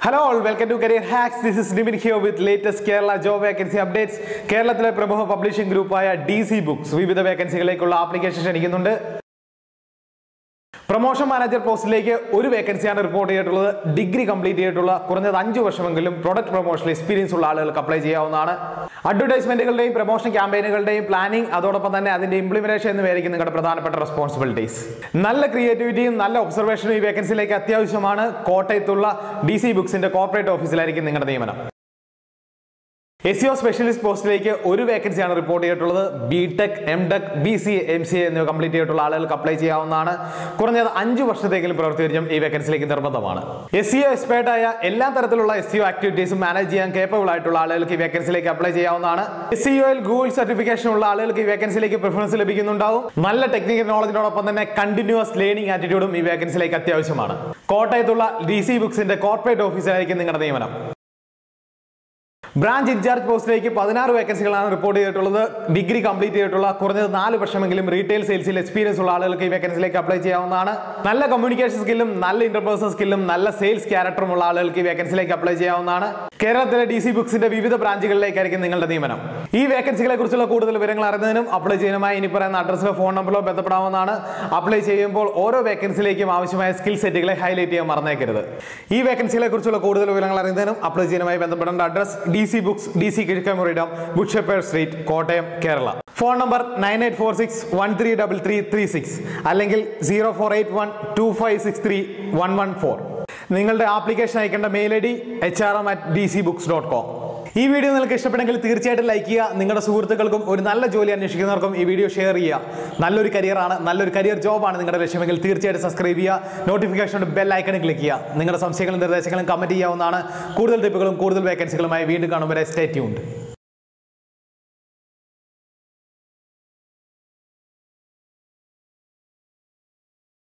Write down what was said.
hello all welcome to career hacks this is Nimin here with latest Kerala job vacancy updates കേരളത്തിലെ പ്രമുഖ publishing ഗ്രൂപ്പായ D C books വിവിധ വേക്കൻസികളിലേക്കുള്ള application ക്ഷണിക്കുന്നുണ്ട് promotion manager പോസ്റ്റിലേക്ക് ഒരു വേക്കൻസിയാണ് റിപ്പോർട്ട് ചെയ്തിട്ടുള്ളത് ഡിഗ്രി കംപ്ലീറ്റ് ചെയ്തിട്ടുള്ള കുറഞ്ഞത് അഞ്ച് വർഷമെങ്കിലും പ്രൊഡക്റ്റ് പ്രൊമോഷനിൽ എക്സ്പീരിയൻസ് ഉള്ള ആളുകൾക്ക് അപ്ലൈ ചെയ്യാവുന്നതാണ് അഡ്വർടൈസ്മെന്റുകളുടെയും പ്രൊമോഷൻ ക്യാമ്പയിനുകളുടെയും പ്ലാനിംഗ് അതോടൊപ്പം തന്നെ അതിന്റെ ഇംപ്ലിമെന്റേഷൻ എന്നിവയായിരിക്കും നിങ്ങളുടെ പ്രധാനപ്പെട്ട റെസ്പോൺസിബിലിറ്റീസ് നല്ല ക്രിയേറ്റിവിറ്റിയും നല്ല ഒബ്സർവേഷനും ഈ വേക്കൻസിയിലേക്ക് അത്യാവശ്യമാണ് കോട്ടയത്തുള്ള ഡി സി ബുക്സിന്റെ കോർപ്പറേറ്റ് ഓഫീസിലായിരിക്കും നിങ്ങളുടെ നിയമനം എസ് സിഒ സ്പെഷ്യലിസ്റ്റ് പോസ്റ്റിലേക്ക് ഒരു വേക്കൻസിയാണ് റിപ്പോർട്ട് ചെയ്തിട്ടുള്ളത് B tech M tech B C M C എന്നിവ കംപ്ലീറ്റ് ചെയ്തിട്ടുള്ള ആളുകൾക്ക് അപ്ലൈ ചെയ്യാവുന്നതാണ് കുറഞ്ഞത് അഞ്ച് വർഷത്തേക്കും പ്രവർത്തിക്കും ഈ വേക്കൻസിയിലേക്ക് നിർബന്ധമാണ് എസ് സിഒ എക്സ്പേർട്ട് ആയ എല്ലാ തരത്തിലുള്ള എസ് സിഒ ആക്ടിവിറ്റീസും മാനേജ് ചെയ്യാൻ കേപ്പബിൾ ആയിട്ടുള്ള ആളുകൾക്ക് ഈ വേക്കൻസിയിലേക്ക് അപ്ലൈ ചെയ്യാവുന്നതാണ് എസ് സിഒയിൽ ഗൂഗിൾ സർട്ടിഫിക്കേഷൻ ഉള്ള ആളുകൾക്ക് ഈ വേക്കൻസിയിലേക്ക് പ്രിഫറൻസ് ലഭിക്കുന്നുണ്ടാവും നല്ല ടെക്നിക്കൽ നോളജിനോടൊപ്പം തന്നെ കണ്ടിന്യൂസ് ലേണിംഗ് ആറ്റിറ്റ്യൂഡും ഈ വേക്കൻസിയിലേക്ക് അത്യാവശ്യമാണ് കോട്ടയത്തുള്ള ഡി സി ബുക്സിന്റെ കോർപ്പറേറ്റ് ഓഫീസിലായിരിക്കും നിങ്ങളുടെ നിയമനം ബ്രാഞ്ച് ഇൻചാർജ് പോസ്റ്റിലേക്ക് പതിനാറ് വേക്കൻസികളാണ് റിപ്പോർട്ട് ചെയ്തിട്ടുള്ളത് ഡിഗ്രി കംപ്ലീറ്റ് ചെയ്തിട്ടുള്ള കുറഞ്ഞത് നാല് വർഷമെങ്കിലും റീറ്റെയിൽ സെയിൽസിൽ എക്സ്പീരിയൻസ് ഉള്ള ആളുകൾക്ക് ഈ വേക്കൻസിലേക്ക് അപ്ലൈ ചെയ്യാവുന്നതാണ് നല്ല കമ്മ്യൂണിക്കേഷൻ സ്കില്ലും നല്ല ഇന്റർപേഴ്സണൽ സ്കില്ലും നല്ല സെയിൽസ് ക്യാരക്ടറും ഉള്ള ആളുകൾക്ക് ഈ വേക്കൻസിലേക്ക് അപ്ലൈ ചെയ്യാവുന്നതാണ് കേരളത്തിലെ ഡി സി ബുക്സിന്റെ വിവിധ ബ്രാഞ്ചുകളിലേക്കായിരിക്കും നിങ്ങളുടെ നിയമനം ഈ വേക്കൻസികളെ കുറിച്ചുള്ള കൂടുതൽ വിവരങ്ങൾ അറിയുന്നതിനും അപ്ലൈ ചെയ്യുന്നതിനുമായി ഇനി പറയുന്ന അഡ്രസ്സിലോ ഫോൺ നമ്പറിലോ ബന്ധപ്പെടാവുന്നതാണ് അപ്ലൈ ചെയ്യുമ്പോൾ ഓരോ വേക്കൻസിയിലേക്കും ആവശ്യമായ സ്കിൽ സെറ്റുകളെ ഹൈലൈറ്റ് ചെയ്യാൻ മറന്നേക്കരുത് ഈ വേക്കൻസികളെ കുറിച്ചുള്ള കൂടുതൽ വിവരങ്ങൾ അറിയുന്നതിനും അപ്ലൈ ചെയ്യുന്നതുമായി ബന്ധപ്പെടേണ്ട address D C books D C Kizhakkemuriyidam ബുക്ഷപ്പേർ street Kottayam Kerala phone number nine eight four six one three double three three six അല്ലെങ്കിൽ zero four eight one two five six three one one four നിങ്ങളുടെ application അയക്കേണ്ട mail I D H R M at D C books dot com ഈ video നിങ്ങൾക്ക് ഇഷ്ടപ്പെട്ടെങ്കിൽ തീർച്ചയായിട്ടും like ചെയ്യുക നിങ്ങളുടെ സുഹൃത്തുക്കൾക്കും ഒരു നല്ല ജോലി അന്വേഷിക്കുന്നവർക്കും ഈ വീഡിയോ ഷെയർ ചെയ്യുക നല്ലൊരു കരിയറാണ് നല്ലൊരു കരിയർ ജോബാണ് നിങ്ങളുടെ ലക്ഷ്യമെങ്കിൽ തീർച്ചയായിട്ടും സബ്സ്ക്രൈബ് ചെയ്യുക നോട്ടിഫിക്കേഷൻ ബെൽ ഐക്കണിൽ ക്ലിക്ക് ചെയ്യുക നിങ്ങളുടെ സംശയങ്ങളും നിർദ്ദേശങ്ങളും കമന്റ് ചെയ്യാവുന്നതാണ് കൂടുതൽ ടിപ്പുകളും കൂടുതൽ വേക്കൻസികളുമായി വീണ്ടും കാണുമ്പോൾ സ്റ്റേ ട്യൂൺഡ്